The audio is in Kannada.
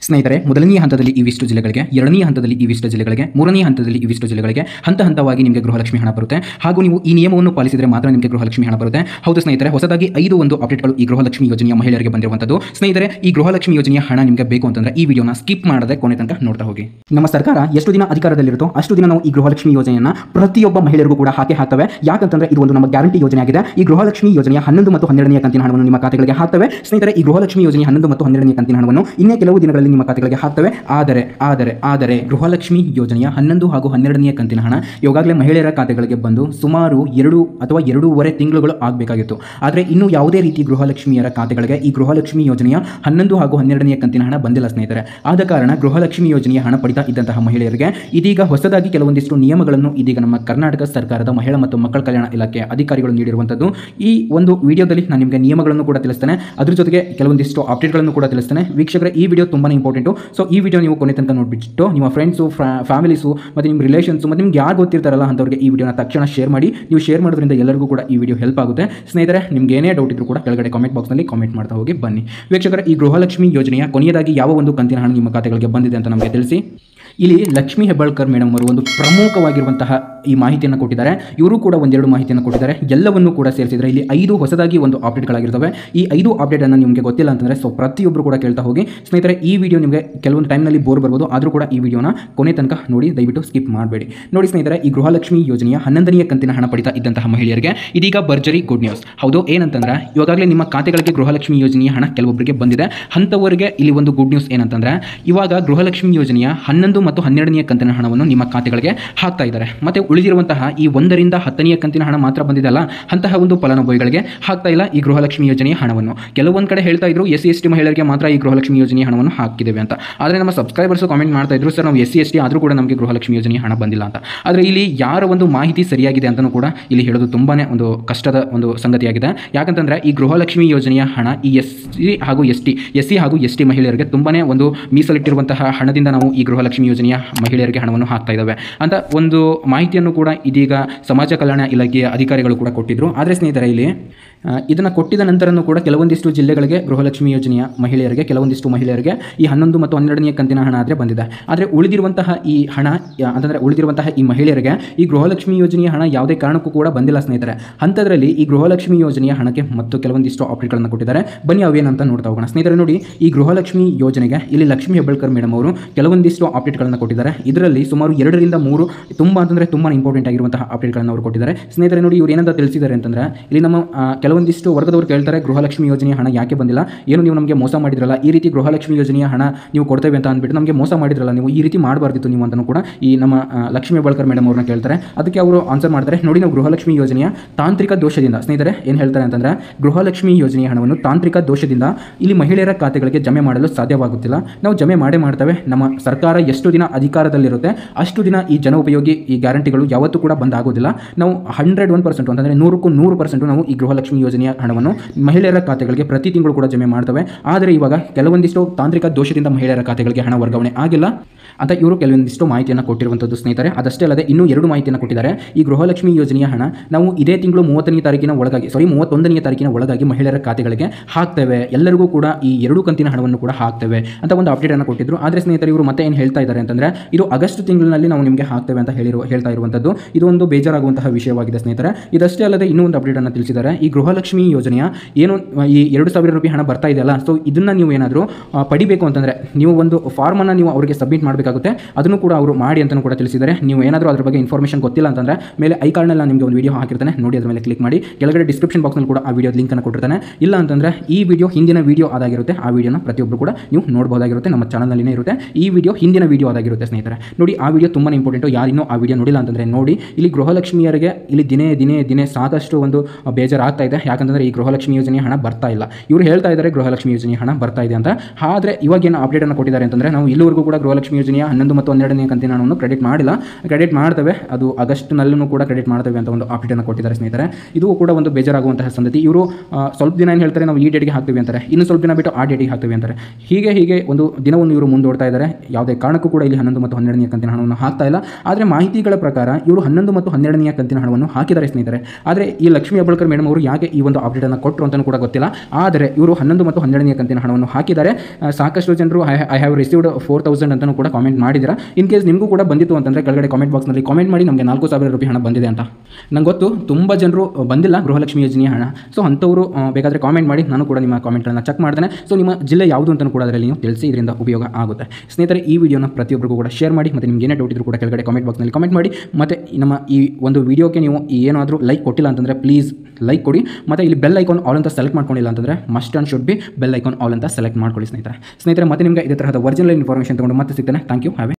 ಸ್ನೇಹಿತರೆ ಮೊದಲನೇ ಹಂತದಲ್ಲಿ ಇವಿಷ್ಟು ಜಿಲ್ಲೆಗಳಿಗೆ ಎರಡನೇ ಹಂತದಲ್ಲಿ ಇವಿಷ್ಟು ಜಿಲ್ಲೆಗಳಿಗೆ ಮೂರನೇ ಹಂತದಲ್ಲಿ ಇವಿಷ್ಟು ಜಿಲ್ಲೆಗಳಿಗೆ ಹಂತ ಹಂತವಾಗಿ ನಿಮಗೆ ಗೃಹಲಕ್ಷ್ಮಿ ಹಣ ಬರುತ್ತೆ ಹಾಗೂ ನೀವು ಈ ನಿಯಮವನ್ನು ಪಾಲಿಸಿದರೆ ಮಾತ್ರ ನಿಮಗೆ ಗೃಹಲಕ್ಷ್ಮಿ ಹಣ ಬರುತ್ತೆ ಹೌದು ಸ್ನೇಹಿತರೆ ಹೊಸದಾಗಿ ಐದು ಒಂದು ಅಪ್ಡೇಟ್ಗಳು ಈ ಗೃಹಲಕ್ಷ್ಮಿ ಯೋಜನೆಯ ಮಹಿಳೆಯರಿಗೆ ಬಂದಿರುವಂಥದ್ದು ಸ್ನೇಹಿತರೆ ಈ ಗೃಹಲಕ್ಷ್ಮಿ ಯೋಜನೆಯ ಹಣ ನಿಮಗೆ ಬೇಕು ಅಂತಂದ್ರೆ ಈ ವಿಡಿಯೋನ ಸ್ಕಿಪ್ ಮಾಡದೆ ಕೊನೆ ತನಕ ನೋಡ್ತಾ ಹೋಗಿ ನಮ್ಮ ಸರ್ಕಾರ ಎಷ್ಟು ದಿನ ಅಧಿಕಾರದಲ್ಲಿರುತ್ತೋ ಅಷ್ಟು ದಿನ ನಾವು ಈ ಗೃಹಲಕ್ಷ್ಮಿ ಯೋಜನೆಯನ್ನ ಪ್ರತಿಯೊಬ್ಬ ಮಹಿಳೆಯರಿಗೂ ಕೂಡ ಹಾಕಿ ಹಾಕ್ತವೆ ಯಾಕಂತಂದ್ರೆ ಇದು ಒಂದು ನಮ್ಮ ಗ್ಯಾರಂಟಿ ಯೋಜನೆ ಆಗಿದೆ ಈ ಗೃಹಲಕ್ಷ್ಮಿ ಯೋಜನೆಯ ಹನ್ನೊಂದು ಮತ್ತು ಹನ್ನೆರಡನೇ ಕಂತಿನ ಹಣವನ್ನು ನಿಮ್ಮ ಖಾತೆಗಳಿಗೆ ಹಾಕ್ತವೆ ಸ್ನೇಹಿತರೆ ಈ ಗೃಹಲಕ್ಷ್ಮಿ ಯೋಜನೆಯ ಹನ್ನೊಂದು ಮತ್ತು ಹನ್ನೆರಡನೇ ಕಂತಿನ ಹಣವನ್ನು ಇನ್ನೇ ಕೆಲವು ದಿನಗಳಲ್ಲಿ ನಿಮ್ಮ ಖಾತೆಗಳಿಗೆ ಹಾಕ್ತವೆ ಆದರೆ ಆದರೆ ಆದರೆ ಗೃಹಲಕ್ಷ್ಮಿ ಯೋಜನೆಯ ಹನ್ನೊಂದು ಹಾಗೂ ಹನ್ನೆರಡನೆಯ ಕಂತಿನ ಹಣ ಈಗಾಗಲೇ ಮಹಿಳೆಯರ ಖಾತೆಗಳಿಗೆ ಬಂದು ಸುಮಾರು ಎರಡು ಅಥವಾ ಎರಡೂವರೆ ತಿಂಗಳುಗಳು ಆಗಬೇಕಾಗಿತ್ತು ಆದರೆ ಇನ್ನೂ ಯಾವುದೇ ರೀತಿ ಗೃಹಲಕ್ಷ್ಮಿಯರ ಖಾತೆಗಳಿಗೆ ಈ ಗೃಹಲಕ್ಷ್ಮಿ ಯೋಜನೆಯ ಹನ್ನೊಂದು ಹಾಗೂ ಹನ್ನೆರಡನೆಯ ಕಂತಿನ ಹಣ ಬಂದಿಲ್ಲ ಸ್ನೇಹಿತರೆ ಆದ ಕಾರಣ ಗೃಹಲಕ್ಷ್ಮಿ ಯೋಜನೆಯ ಹಣ ಪಡಿತಾ ಇದ್ದಂತಹ ಮಹಿಳೆಯರಿಗೆ ಇದೀಗ ಹೊಸದಾಗಿ ಕೆಲವೊಂದಿಷ್ಟು ನಿಯಮಗಳನ್ನು ಇದೀಗ ನಮ್ಮ ಕರ್ನಾಟಕ ಸರ್ಕಾರದ ಮಹಿಳಾ ಮತ್ತು ಮಕ್ಕಳ ಕಲ್ಯಾಣ ಇಲಾಖೆಯ ಅಧಿಕಾರಿಗಳು ನೀಡಿರುವಂಥದ್ದು ಈ ಒಂದು ವಿಡಿಯೋದಲ್ಲಿ ನಾನು ನಿಮಗೆ ನಿಯಮಗಳನ್ನು ಕೂಡ ತಿಳಿಸ್ತೇನೆ ಅದ್ರ ಜೊತೆಗೆ ಕೆಲವೊಂದಿಷ್ಟು ಅಪ್ಡೇಟ್ಗಳನ್ನು ಕೂಡ ತಿಳಿಸ್ತೇನೆ ವೀಕ್ಷಕರೇ ಈ ವಿಡಿಯೋ ತುಂಬಾ ಇಂಪಾರ್ಟೆಂಟು ಸೊ ಈ ವಿಡಿಯೋ ನೀವು ಕೊನೆ ತನಕ ನೋಡಿಬಿಟ್ಟು ನಿಮ್ಮ ಫ್ರೆಂಡ್ಸು ಫ್ಯಾಮಿಲೀಸು ಮತ್ತು ನಿಮ್ಮ ರಿಲೇಷನ್ಸು ಮತ್ತು ನಿಮ್ಗೆ ಯಾರು ಗೊತ್ತಿರ್ತಾರಲ್ಲ ಅಂಥವ್ರಿಗೆ ಈ ವಿಡಿಯೋನ ತಕ್ಷಣ ಶೇರ್ ಮಾಡಿ ನೀವು ಶೇರ್ ಮಾಡೋದ್ರಿಂದ ಎಲ್ಲರಿಗೂ ಕೂಡ ಈ ವಿಡಿಯೋ ಹೆಲ್ಪ್ ಆಗುತ್ತೆ ಸ್ನೇಹಿತರೆ ನಿಮ್ಗೆ ಏನೇ ಡೌಟ್ ಇದ್ರೂ ಕೂಡ ಕೆಳಗಡೆ ಕಾಮೆಂಟ್ ಬಾಕ್ಸ್ನಲ್ಲಿ ಕಾಮೆಂಟ್ ಮಾಡ್ತಾ ಹೋಗಿ ಬನ್ನಿ ವೀಕ್ಷಕರೇ ಈ ಗೃಹಲಕ್ಷ್ಮಿ ಯೋಜನೆಯ ಕೊನೆಯದಾಗಿ ಯಾವ ಒಂದು ಕಂತಿನ ಹಣ ನಿಮ್ಮ ಖಾತೆಗಳಿಗೆ ಬಂದಿದೆ ಅಂತ ನಮಗೆ ತಿಳಿಸಿ ಇಲ್ಲಿ ಲಕ್ಷ್ಮೀ ಹೆಬ್ಬಾಳ್ಕರ್ ಮೇಡಮ್ ಅವರು ಒಂದು ಪ್ರಮುಖವಾಗಿರುವಂತಹ ಈ ಮಾಹಿತಿಯನ್ನು ಕೊಟ್ಟಿದ್ದಾರೆ ಇವರು ಕೂಡ ಒಂದೆರಡು ಮಾಹಿತಿಯನ್ನು ಕೊಟ್ಟಿದ್ದಾರೆ ಎಲ್ಲವನ್ನೂ ಕೂಡ ಸೇರಿಸಿದರೆ ಇಲ್ಲಿ ಐದು ಹೊಸದಾಗಿ ಒಂದು ಅಪ್ಡೇಟ್ಗಳಾಗಿರ್ತವೆ ಈ ಐದು ಅಪ್ಡೇಟನ್ನು ನಿಮಗೆ ಗೊತ್ತಿಲ್ಲ ಅಂತಂದರೆ ಸೊ ಪ್ರತಿಯೊಬ್ಬರು ಕೂಡ ಕೇಳ್ತಾ ಹೋಗಿ ಸ್ನೇಹಿತರೆ ಈ ವಿಡಿಯೋ ನಿಮಗೆ ಕೆಲವೊಂದು ಟೈಮ್ನಲ್ಲಿ ಬೋರ್ ಬರ್ಬೋದು ಆದರೂ ಕೂಡ ಈ ವಿಡಿಯೋನ ಕೊನೆ ತನಕ ನೋಡಿ ದಯವಿಟ್ಟು ಸ್ಕಿಪ್ ಮಾಡಬೇಡಿ ನೋಡಿ ಸ್ನೇಹಿತರೆ ಈ ಗೃಹಲಕ್ಷ್ಮಿ ಯೋಜನೆಯ ಹನ್ನೊಂದನೆಯ ಕಂತಿನ ಹಣ ಪಡಿತಾ ಇದ್ದಂತಹ ಮಹಿಳೆಯರಿಗೆ ಇದೀಗ ಭರ್ಜರಿ ಗುಡ್ ನ್ಯೂಸ್ ಹೌದು ಏನಂತಂದ್ರೆ ಇವಾಗಲೇ ನಿಮ್ಮ ಖಾತೆಗಳಿಗೆ ಗೃಹಲಕ್ಷ್ಮಿ ಯೋಜನೆಯ ಹಣ ಕೆಲವೊಬ್ಬರಿಗೆ ಬಂದಿದೆ ಅಂಥವರಿಗೆ ಇಲ್ಲಿ ಒಂದು ಗುಡ್ ನ್ಯೂಸ್ ಏನಂತಂದ್ರೆ ಇವಾಗ ಗೃಹಲಕ್ಷ್ಮಿ ಯೋಜನೆಯ ಹನ್ನೊಂದು ಮತ್ತು ಹನ್ನೆರಡನೆಯ ಕಂತಿನ ಹಣವನ್ನು ನಿಮ್ಮ ಖಾತೆಗಳಿಗೆ ಹಾಕ್ತಾ ಇದ್ದಾರೆ ಮತ್ತೆ ಉಳಿದಿರುವಂತಹ ಈ ಒಂದರಿಂದ ಹತ್ತನೆಯ ಕಂತಿನ ಹಣ ಮಾತ್ರ ಬಂದಿದೆಲ್ಲ ಅಂತಹ ಒಂದು ಫಲಾನುಭವಿಗಳಿಗೆ ಹಾಕ್ತಾ ಇಲ್ಲ ಈ ಗೃಹಲಕ್ಷ್ಮಿ ಯೋಜನೆಯ ಹಣವನ್ನು ಕೆಲವೊಂದು ಕಡೆ ಹೇಳ್ತಾ ಇದ್ರು ಎಸ್ ಸಿ ಎಸ್ ಟಿ ಮಹಿಳೆಯರಿಗೆ ಮಾತ್ರ ಈ ಗೃಹಲಕ್ಷ್ಮಿ ಯೋಜನೆಯ ಹಣವನ್ನು ಹಾಕಿದ್ದೇವೆ ಅಂತ ಆದರೆ ನಮ್ಮ ಸಬ್ಸ್ಕ್ರೈಬರ್ಸ್ ಕಾಮೆಂಟ್ ಮಾಡ್ತಾ ಇದ್ರು ಸರ್ ನಾವು ಎಸ್ ಸಿ ಎಸ್ ಟಿ ಆದರೂ ಕೂಡ ನಮಗೆ ಗೃಹಲಕ್ಷ್ಮಿ ಯೋಜನೆಯ ಹಣ ಬಂದಿಲ್ಲ ಅಂತ ಆದರೆ ಇಲ್ಲಿ ಯಾರ ಒಂದು ಮಾಹಿತಿ ಸರಿಯಾಗಿದೆ ಅಂತಲೂ ಕೂಡ ಇಲ್ಲಿ ಹೇಳೋದು ತುಂಬಾ ಒಂದು ಕಷ್ಟದ ಒಂದು ಸಂಗತಿಯಾಗಿದೆ ಯಾಕಂತಂದ್ರೆ ಈ ಗೃಹಲಕ್ಷ್ಮಿ ಯೋಜನೆಯ ಹಣ ಈ ಎಸ್ ಸಿ ಹಾಗೂ ಎಸ್ ಟಿ ಎಸ್ ಸಿ ಹಾಗೂ ಎಸ್ ಟಿ ಮಹಿಳೆಯರಿಗೆ ತುಂಬಾ ಒಂದು ಮೀಸಲಿಟ್ಟಿರುವಂತಹ ಹಣದಿಂದ ನಾವು ಈ ಗೃಹಲಕ್ಷ್ಮಿ ಯೋಜನೆಯ ಮಹಿಳೆಯರಿಗೆ ಹಣವನ್ನು ಹಾಕ್ತಾ ಇದ್ದಾವೆ ಅಂತ ಒಂದು ಮಾಹಿತಿಯನ್ನು ಕೂಡ ಇದೀಗ ಸಮಾಜ ಕಲ್ಯಾಣ ಇಲಾಖೆಯ ಅಧಿಕಾರಿಗಳು ಕೂಡ ಕೊಟ್ಟಿದ್ರು ಆದರೆ ಸ್ನೇಹಿತರೆ ಇಲ್ಲಿ ಇದನ್ನು ಕೊಟ್ಟಿದ ನಂತರನೂ ಕೂಡ ಕೆಲವೊಂದಿಷ್ಟು ಜಿಲ್ಲೆಗಳಿಗೆ ಗೃಹಲಕ್ಷ್ಮಿ ಯೋಜನೆಯ ಮಹಿಳೆಯರಿಗೆ ಕೆಲವೊಂದಿಷ್ಟು ಮಹಿಳೆಯರಿಗೆ ಈ ಹನ್ನೊಂದು ಮತ್ತು ಹನ್ನೆರಡನೆಯ ಕಂತಿನ ಹಣ ಆದರೆ ಬಂದಿದೆ ಆದರೆ ಉಳಿದಿರುವಂತಹ ಈ ಹಣ ಯಾ- ಅಂತಂದರೆ ಉಳಿದಿರುವಂತಹ ಈ ಮಹಿಳೆಯರಿಗೆ ಈ ಗೃಹಲಕ್ಷ್ಮಿ ಯೋಜನೆಯ ಹಣ ಯಾವುದೇ ಕಾರಣಕ್ಕೂ ಕೂಡ ಬಂದಿಲ್ಲ ಸ್ನೇಹಿತರೆ ಅಂಥದ್ರಲ್ಲಿ ಈ ಗೃಹಲಕ್ಷ್ಮಿ ಯೋಜನೆಯ ಹಣಕ್ಕೆ ಮತ್ತು ಕೆಲವೊಂದಿಷ್ಟು ಅಪ್ಡೇಟ್ಗಳನ್ನು ಕೊಟ್ಟಿದ್ದಾರೆ ಬನ್ನಿ ಅವೇನಂತ ನೋಡ್ತಾ ಹೋಗೋಣ ಸ್ನೇಹಿತರೆ ನೋಡಿ ಈ ಗೃಹಲಕ್ಷ್ಮಿ ಯೋಜನೆಗೆ ಇಲ್ಲಿ ಲಕ್ಷ್ಮೀ ಹೆಬ್ಬಳ್ಕರ್ ಮೇಡಮ್ ಅವರು ಕೆಲವೊಂದಿಷ್ಟು ಅಪ್ಡೇಟ್ಗಳನ್ನು ಕೊಟ್ಟಿದ್ದಾರೆ ಇದರಲ್ಲಿ ಸುಮಾರು ಎರಡರಿಂದ ಮೂರು ತುಂಬ ಅಂತಂದರೆ ತುಂಬ ಇಂಪಾರ್ಟೆಂಟ್ ಆಗಿರುವಂತಹ ಅಪ್ಡೇಟ್ಗಳನ್ನು ಅವರು ಕೊಟ್ಟಿದ್ದಾರೆ ಸ್ನೇಹಿತರೆ ನೋಡಿ ಇವ್ರು ಏನಂತ ತಿಳಿಸಿದ್ದಾರೆ ಅಂತಂದ್ರೆ ಇಲ್ಲಿ ನಮ್ಮ ಆ, ಕೆಲವೊಂದಿಷ್ಟು ವರ್ಗದವರು ಕೇಳ್ತಾರೆ ಗೃಹಲಕ್ಷ್ಮಿ ಯೋಜನೆಯ ಹಣ ಯಾಕೆ ಬಂದಿಲ್ಲ ಏನು ನೀವು ನಮಗೆ ಮೋಸ ಮಾಡಿದ್ರಲ್ಲ ಈ ರೀತಿ ಗೃಹಲಕ್ಷ್ಮಿ ಯೋಜನೆಯ ಹಣ ನೀವು ಕೊಡ್ತೇವೆ ಅಂತ ಅಂದ್ಬಿಟ್ಟು ನಮಗೆ ಮೋಸ ಮಾಡಿದ್ರಲ್ಲ ನೀವು ಈ ರೀತಿ ಮಾಡಬಾರ್ದಿತ್ತು ನೀವು ಅಂತಲೂ ಕೂಡ ಈ ನಮ್ಮ ಆ, ಲಕ್ಷ್ಮೀ ಹೆಬ್ಬಾಳ್ಕರ್ ಮೇಡಮ್ ಅವ್ರನ್ನ ಕೇಳ್ತಾರೆ ಅದಕ್ಕೆ ಅವರು ಆನ್ಸರ್ ಮಾಡ್ತಾರೆ ನೋಡಿ ನಾವು ಗೃಹಲಕ್ಷ್ಮಿ ಯೋಜನೆಯ ತಾಂತ್ರಿಕ ದೋಷದಿಂದ ಸ್ನೇಹಿತರೆ ಏನು ಹೇಳ್ತಾರೆ ಅಂತಂದ್ರೆ ಗೃಹಲಕ್ಷ್ಮಿ ಯೋಜನೆಯ ಹಣವನ್ನು ತಾಂತ್ರಿಕ ದೋಷದಿಂದ ಇಲ್ಲಿ ಮಹಿಳೆಯರ ಖಾತೆಗಳಿಗೆ ಜಮೆ ಮಾಡಲು ಸಾಧ್ಯವಾಗುತ್ತಿಲ್ಲ ನಾವು ಜಮೆ ಮಾಡೇ ಮಾಡ್ತೇವೆ ನಮ್ಮ ಸರ್ಕಾರ ಎಷ್ಟು ದಿನ ಅಧಿಕಾರದಲ್ಲಿರುತ್ತೆ ಅಷ್ಟು ದಿನ ಈ ಜನ ಉಪಯೋಗಿ ಈ ಗ್ಯಾರಂಟಿಗಳು ಯಾವತ್ತೂ ಕೂಡ ಬಂದ್ ಆಗೋದಿಲ್ಲ ನಾವು ಹಂಡ್ರೆಡ್ ಒನ್ ಪರ್ಸೆಂಟ್ ಅಂತಂದರೆ ನೂರಕ್ಕೂ ನೂರು ಪರ್ಸೆಂಟ್ ನಾವು ಈ ಗೃಹಲಕ್ಷ್ಮಿ ಯೋಜನೆಯ ಹಣವನ್ನು ಮಹಿಳೆಯರ ಖಾತೆಗಳಿಗೆ ಪ್ರತಿ ತಿಂಗಳು ಕೂಡ ಜಮೆ ಮಾಡ್ತೇವೆ ಆದರೆ ಇವಾಗ ಕೆಲವೊಂದಿಷ್ಟು ತಾಂತ್ರಿಕ ದೋಷದಿಂದ ಮಹಿಳೆಯರ ಖಾತೆಗಳಿಗೆ ಹಣ ವರ್ಗಾವಣೆ ಆಗಿಲ್ಲ ಅಂತ ಇವರು ಕೆಲವೊಂದಿಷ್ಟು ಮಾಹಿತಿಯನ್ನು ಕೊಟ್ಟಿರುವಂಥದ್ದು ಸ್ನೇಹಿತರೆ ಅದಷ್ಟೇ ಅಲ್ಲದೆ ಇನ್ನೂ ಎರಡು ಮಾಹಿತಿಯನ್ನು ಕೊಟ್ಟಿದ್ದಾರೆ ಈ ಗೃಹಲಕ್ಷ್ಮಿ ಯೋಜನೆಯ ಹಣ ನಾವು ಇದೇ ತಿಂಗಳು ಮೂವತ್ತನೇ ತಾರೀಕಿನ ಒಳಗಾಗಿ ಸಾರಿ ಮೂವತ್ತೊಂದನೇ ತಾರೀಕಿನ ಒಳಗಾಗಿ ಮಹಿಳೆಯರ ಖಾತೆಗಳಿಗೆ ಹಾಕ್ತೇವೆ ಎಲ್ಲರಿಗೂ ಕೂಡ ಈ ಎರಡು ಕಂತಿನ ಹಣವನ್ನು ಕೂಡ ಹಾಕ್ತೇವೆ ಅಂತ ಒಂದು ಅಪ್ಡೇಟನ್ನು ಕೊಟ್ಟಿದ್ರು ಆದರೆ ಸ್ನೇಹಿತರೆ ಇವರು ಮತ್ತೆ ಏನು ಹೇಳ್ತಾ ಇದ್ದಾರೆ ಅಂತಂದರೆ ಇದು ಆಗಸ್ಟ್ ತಿಂಗಳಿನಲ್ಲಿ ನಾವು ನಿಮಗೆ ಹಾಕ್ತೇವೆ ಅಂತ ಹೇಳಿರುವ ಹೇಳ್ತಾ ಇರುವಂಥದ್ದು ಇದು ಒಂದು ಬೇಜಾರಾಗುವಂತಹ ವಿಷಯವಾಗಿದೆ ಸ್ನೇಹಿತರೆ ಇದಷ್ಟೇ ಅಲ್ಲದೆ ಇನ್ನೂ ಒಂದು ಅಪ್ಡೇಟನ್ನು ತಿಳಿಸಿದ್ದಾರೆ ಈ ಗೃಹಲಕ್ಷ್ಮಿ ಯೋಜನೆಯ ಏನು ಈ ಎರಡು ಸಾವಿರ ರೂಪಾಯಿ ಹಣ ಬರ್ತಾ ಇದೆಯಲ್ಲ ಸೊ ಇದನ್ನು ನೀವು ಏನಾದರೂ ಪಡಿಬೇಕು ಅಂತಂದರೆ ನೀವು ಒಂದು ಫಾರ್ಮನ್ನು ನೀವು ಅವರಿಗೆ ಸಬ್ಮಿಟ್ ಮಾಡಬೇಕಾಗುತ್ತೆ ಅದನ್ನು ಕೂಡ ಅವರು ಮಾಡಿ ಅಂತಲೂ ಕೂಡ ತಿಳಿಸಿದ್ದಾರೆ ನೀವು ಏನಾದರೂ ಅದ್ರ ಬಗ್ಗೆ ಇನ್ಫಾರ್ಮೇಷನ್ ಗೊತ್ತಿಲ್ಲ ಅಂತಂದರೆ ಮೇಲೆ ಐ ಕಾರ್ಡ್ನಲ್ಲಿ ನಾನು ನಿಮಗೆ ಒಂದು ವಿಡಿಯೋ ಹಾಕಿರ್ತಾನೆ ನೋಡಿ ಅದ್ರ ಮೇಲೆ ಕ್ಲಿಕ್ ಮಾಡಿ ಕೆಳಗಡೆ ಡಿಸ್ಕ್ರಿಪ್ಷನ್ ಬಾಕ್ಸ್ನಲ್ಲಿ ಕೂಡ ಆ ವಿಡಿಯೋ ಲಿಂಕನ್ನು ಕೊಟ್ಟಿರ್ತಾನೆ ಇಲ್ಲ ಅಂತಂದರೆ ಈ ವಿಡಿಯೋ ಹಿಂದಿನ ವಿಡಿಯೋ ಆದಾಗಿರುತ್ತೆ ಆ ವಿಡಿಯೋನ ಪ್ರತಿಯೊಬ್ಬರು ಕೂಡ ನೀವು ನೋಡಬಹುದಾಗಿರುತ್ತೆ ನಮ್ಮ ಚಾನಲ್ನಲ್ಲಿನೇ ಇರುತ್ತೆ ಈ ವಿಡಿಯೋ ಹಿಂದಿನ ವಿಡಿಯೋ ಆದಾಗಿರುತ್ತೆ ಸ್ನೇಹಿತರೆ ನೋಡಿ ಆ ವಿಡಿಯೋ ತುಂಬಾ ಇಂಪಾರ್ಟೆಂಟು ಯಾರಿನ್ನೂ ಆ ವಿಡಿಯೋ ನೋಡಿಲ್ಲ ಅಂತಂದರೆ ನೋಡಿ ಇಲ್ಲಿ ಗೃಹಲಕ್ಷ್ಮಿಯರಿಗೆ ಇಲ್ಲಿ ದಿನೇ ದಿನೇ ದಿನೇ ಸಾಕಷ್ಟು ಒಂದು ಬೇಜಾರಾಗ್ತಾ ಇದೆ ಯಾಕಂತಂದರೆ ಈ ಗೃಹಲಕ್ಷ್ಮಿ ಯೋಜನೆಯ ಹಣ ಬರ್ತಾ ಇಲ್ಲ ಇವರು ಹೇಳ್ತಾ ಇದ್ದಾರೆ ಗೃಹಲಕ್ಷ್ಮಿ ಯೋಜನೆಯ ಹಣ ಬರ್ತಾ ಇದೆ ಅಂತ ಆದರೆ ಇವಾಗ ಏನು ಅಪ್ಡೇಟನ್ನು ಕೊಟ್ಟಿದ್ದಾರೆ ಅಂತಂದರೆ ನಾವು ಇಲ್ಲಿವರೆಗೂ ಕೂಡ ಗೃಹಲಕ್ಷ್ಮಿ ಯೋಜನೆಯ ಹನ್ನೊಂದು ಮತ್ತು ಹನ್ನೆರಡನೇ ಕಂತಿನ ಹಣವನ್ನು ಕ್ರೆಡಿಟ್ ಮಾಡಿಲ್ಲ ಕ್ರೆಡಿಟ್ ಮಾಡ್ತೇವೆ ಅದು ಆಗಸ್ಟ್ನಲ್ಲೂ ಕೂಡ ಕ್ರೆಡಿಟ್ ಮಾಡ್ತೇವೆ ಅಂತ ಒಂದು ಅಪ್ಡೇಟನ್ನು ಕೊಟ್ಟಿದ್ದಾರೆ ಸ್ನೇಹಿತರೆ ಇದು ಕೂಡ ಒಂದು ಬೇಜಾರಾಗುವಂತಹ ಸಂಗತಿ ಇವರು ಆ, ಸ್ವಲ್ಪ ದಿನ ಏನು ಹೇಳ್ತಾರೆ ನಾವು ಈ ಡೇಟ್ಗೆ ಹಾಕ್ತೀವಿ ಅಂತಾರೆ ಇನ್ನು ಸ್ವಲ್ಪ ದಿನ ಬಿಟ್ಟು ಆ ಡೇಟಿಗೆ ಹಾಕ್ತೀವಿ ಅಂತಾರೆ ಹೀಗೆ ಹೀಗೆ ಒಂದು ದಿನವನ್ನು ಇವರು ಮುಂದೂಡ್ತಾ ಇದ್ದಾರೆ ಯಾವುದೇ ಕಾರಣಕ್ಕೂ ಕೂಡ ಕೂಡ ಇಲ್ಲಿ ಹನ್ನೊಂದು ಮತ್ತು ಹನ್ನೆರಡನೆಯ ಕಂತಿನ ಹಣವನ್ನು ಹಾಕ್ತಾ ಇಲ್ಲ ಆದರೆ ಮಾಹಿತಿಗಳ ಪ್ರಕಾರ ಇವರು ಹನ್ನೊಂದು ಮತ್ತು ಹನ್ನೆರಡನೆಯ ಕಂತಿನ ಹಣವನ್ನು ಹಾಕಿದ್ದಾರೆ ಸ್ನೇಹಿತರೆ ಆದರೆ ಈ ಲಕ್ಷ್ಮೀ ಹೆಬ್ಬಳ್ಕರ್ ಮೇಡಮ್ ಅವರು ಯಾಕೆ ಈ ಒಂದು ಅಪ್ಡೇಟನ್ನು ಕೊಟ್ಟರು ಅಂತಲೂ ಕೂಡ ಗೊತ್ತಿಲ್ಲ ಆದರೆ ಇವರು ಹನ್ನೊಂದು ಮತ್ತು ಹನ್ನೆರಡನೆಯ ಕಂತಿನ ಹಣವನ್ನು ಹಾಕಿದ್ದಾರೆ ಆ, ಸಾಕಷ್ಟು ಜನರು I I have received four thousand ಅಂತಲೂ ಕೂಡ ಕಾಮೆಂಟ್ ಮಾಡಿದ್ದೀರಾ ಇನ್ ಕೇಸ್ ನಿಮಗೂ ಕೂಡ ಬಂದಿತ್ತು ಅಂತಂದರೆ ಕೆಳಗಡೆ ಕಾಮೆಂಟ್ ಬಾಕ್ಸ್ನಲ್ಲಿ ಕಾಮೆಂಟ್ ಮಾಡಿ ನಮಗೆ ನಾಲ್ಕು ಸಾವಿರ ರೂಪಾಯಿ ಹಣ ಬಂದಿದೆ ಅಂತ ನಂಗೆ ಗೊತ್ತು ತುಂಬ ಜನರು ಬಂದಿಲ್ಲ ಗೃಹಲಕ್ಷ್ಮಿ ಯೋಜನೆಯ ಹಣ ಸೊ ಅಂಥವರು ಆ, ಬೇಕಾದರೆ ಕಾಮೆಂಟ್ ಮಾಡಿ ನಾನು ಕೂಡ ನಿಮ್ಮ ಕಾಮೆಂಟ್ಗಳನ್ನು ಚೆಕ್ ಮಾಡ್ತೇನೆ ಸೊ ನಿಮ್ಮ ಜಿಲ್ಲೆ ಯಾವುದು ಅಂತಲೂ ಕೂಡ ಅದರಲ್ಲಿ ನೀವು ತಿಳಿಸಿ ಇದರಿಂದ ಉಪಯೋಗ ಆಗುತ್ತೆ ಸ್ನೇಹಿತರೆ ಈ ವಿಡಿಯೋನ ಪ್ರತಿಯೊಬ್ಬರಿಗೂ ಕೂಡ ಶೇರ್ ಮಾಡಿ ಮತ್ತು ನಿಮ್ಗೆ ಏನೇ ಡೌಟ್ ಇದ್ರೂ ಕೂಡ ಕೆಳಗಡೆ ಕಾಮೆಂಟ್ ಬಾಕ್ಸ್ನಲ್ಲಿ ಕಾಮೆಂಟ್ ಮಾಡಿ ಮತ್ತು ನಮ್ಮ ಈ ಒಂದು ವಿಡಿಯೋಗೆ ನೀವು ಏನಾದರೂ ಲೈಕ್ ಕೊಟ್ಟಿಲ್ಲ ಅಂತಂದರೆ ಪ್ಲೀಸ್ ಲೈಕ್ ಕೊಡಿ ಮತ್ತು ಇಲ್ಲಿ ಬೆಲ್ ಐಕಾನ್ ಆಲ್ ಅಂತ ಸೆಲೆಕ್ಟ್ ಮಾಡ್ಕೊಂಡಿಲ್ಲ ಅಂತಂದರೆ must and should be bell icon all ಅಂತ ಸೆಲೆಕ್ಟ್ ಮಾಡ್ಕೊಳ್ಳಿ ಸ್ನೇಹಿತರೆ ಸ್ನೇಹಿತರೆ ಮತ್ತೆ ನಿಮಗೆ ಇದೇ ತರಹದ ಒರಿಜಿನಲ್ ಇನ್ಫಾರ್ಮೇಷನ್ ತಗೊಂಡು ಮತ್ತೆ ಸಿಗ್ತಾನೆ ಥ್ಯಾಂಕ್ ಯು ಹ್ಯಾವ್